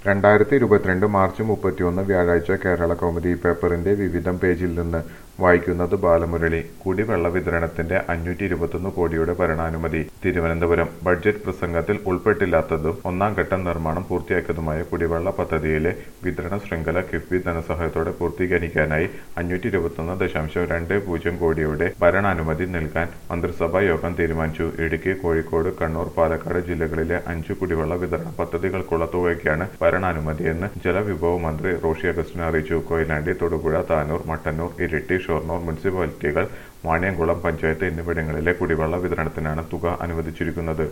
രണ്ടായിരത്തി ഇരുപത്തിരണ്ട് മാർച്ച് മുപ്പത്തിയൊന്ന് വ്യാഴാഴ്ച കേരള കൗമുദി പേപ്പറിന്റെ വിവിധം പേജിൽ നിന്ന് വായിക്കുന്നത് ബാലമുരളി കുടിവെള്ള വിതരണത്തിന്റെ അഞ്ഞൂറ്റി ഇരുപത്തൊന്ന് കോടിയുടെ ഭരണാനുമതി തിരുവനന്തപുരം ബഡ്ജറ്റ് പ്രസംഗത്തിൽ ഉൾപ്പെട്ടില്ലാത്തതും ഒന്നാം ഘട്ട നിർമ്മാണം പൂർത്തിയാക്കിയതുമായ കുടിവെള്ള പദ്ധതിയിലെ വിതരണ ശൃംഖല കിഫ്ബി ധനസഹായത്തോടെ പൂർത്തീകരിക്കാനായി അഞ്ഞൂറ്റി ഇരുപത്തൊന്ന് ദശാംശം രണ്ട് പൂജ്യം കോടിയുടെ ഭരണാനുമതി നൽകാൻ മന്ത്രിസഭാ യോഗം തീരുമാനിച്ചു ഇടുക്കി കോഴിക്കോട് കണ്ണൂർ പാലക്കാട് ജില്ലകളിലെ അഞ്ചു കുടിവെള്ള വിതരണ പദ്ധതികൾക്കുള്ള തുകയ്ക്കാണ് ഭരണാനുമതിയെന്ന് ജലവിഭവ മന്ത്രി റോഷി അഗസ്റ്റിൻ അറിയിച്ചു കൊയിലാണ്ടി തൊടുപുഴ താനൂർ മട്ടന്നൂർ ഇരിട്ടി ഷൊർണൂർ മുനിസിപ്പാലിറ്റികൾ വാണിയംകുളം പഞ്ചായത്ത് എന്നിവിടങ്ങളിലെ കുടിവെള്ള വിതരണത്തിനാണ് തുക അനുവദിച്ചിരിക്കുന്നത്